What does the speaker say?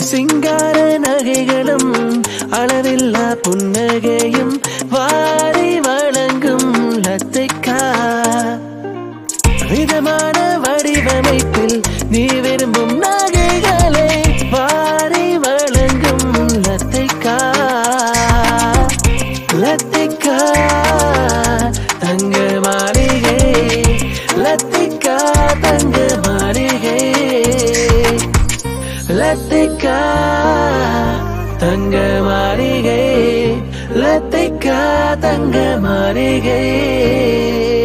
சிங்கார நகைகளும் அளவில்லா புன்னகையும் வாரி வழங்கும் லத்திக்கா விதமான வடிவமைப்பில் நீ விரும்பும் நகைகளை வாரி வழங்கும் லத்திக்கா லத்திக்கா தங்க மாளிகை லத்திக்கா தங்க மாளிகை லத்திக்கா தங்க மாளிகை லத்திக்கா தங்க மாளிகை